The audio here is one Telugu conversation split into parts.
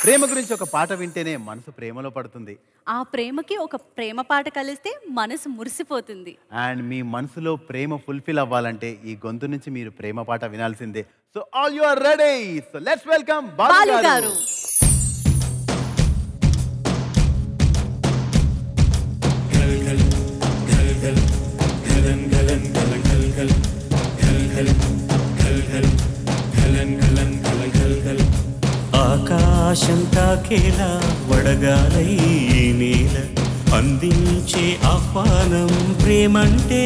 ప్రేమ గురించి ఒక పాట వింటేనే మనసు ప్రేమలో పడుతుంది ఆ ప్రేమకి ఒక ప్రేమ పాట కలిస్తే మనసు మురిసిపోతుంది అండ్ మీ మనసులో ప్రేమ ఫుల్ఫిల్ అవ్వాలంటే ఈ గొంతు నుంచి మీరు ప్రేమ పాట వినాల్సిందే so all you are ready so let's welcome Balu Balu garu garu ఆకాశం తాకేలా వడగాలై ఈ నేల అందించే ఆహ్వానం ప్రేమంటే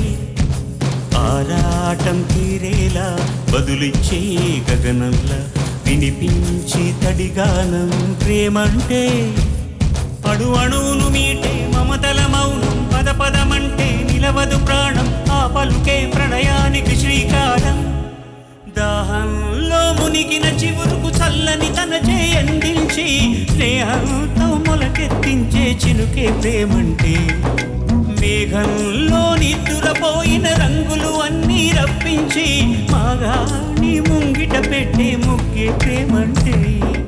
ఆరాటం తీరేలా బదులిచ్చే గగనంలా వినిపించే తడిగానం ప్రేమంటే అడు అణువును మీటే మమతల మౌనం పద పదమంటే నిలవదు ప్రాణం ఆ పలుకే ప్రణయానికి శ్రీకారం దాహంలో మునిగిన చివురుకు చల్లని తన చేయందించి స్నేహంతో మొలకెత్తించే చినుకే ప్రేమంటే మేఘంలో నిద్దురపోయిన రంగులు అన్నీ రప్పించి మాగాని ముంగిట పెట్టే ముగ్గే ప్రేమంటే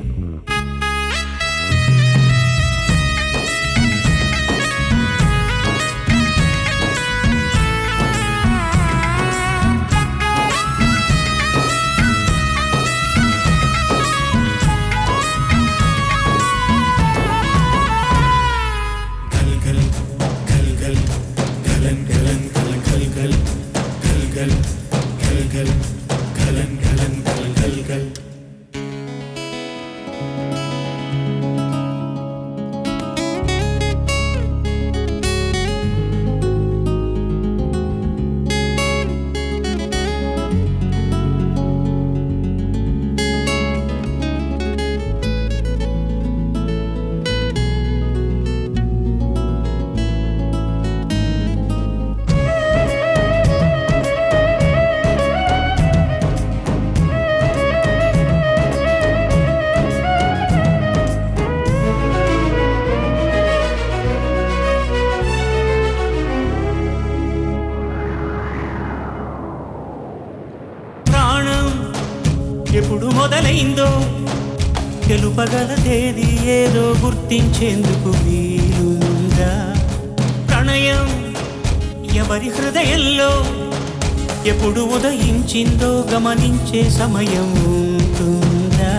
ప్రాణం ఎప్పుడు మొదలైందో తెలుపగలదేది ఏదో గుర్తించేందుకు వీలుందా ప్రణయం ఎవరి హృదయంలో ఎప్పుడు ఉదయించిందో గమనించే సమయం ఉంటుందా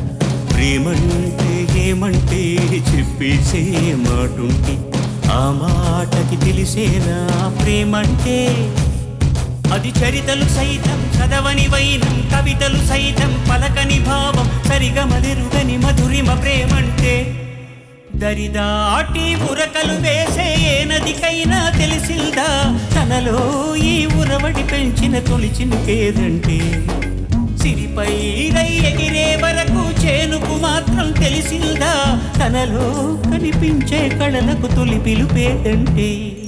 ప్రేమంటే ఏమంటే చెప్పేసే మాటుంటే ఆ మాటకి తెలిసేనా ప్రేమంటే అది చరితలు సైతం చదవని వైనం కవితలు సైతం పలకని భావం సరిగమలెరుగని మధురిమ ప్రేమంటే దరిదాటి ఉరకలు వేసే ఏ నదికైనా తెలిసిందా తనలో ఈ ఉరవడి పెంచిన తొలిచినకేదంటే సిరిపై రై ఎగిరే వరకు చేనుకు మాత్రం తెలిసిందా తనలో కనిపించే కళలకు తొలి పిలుపేదంటే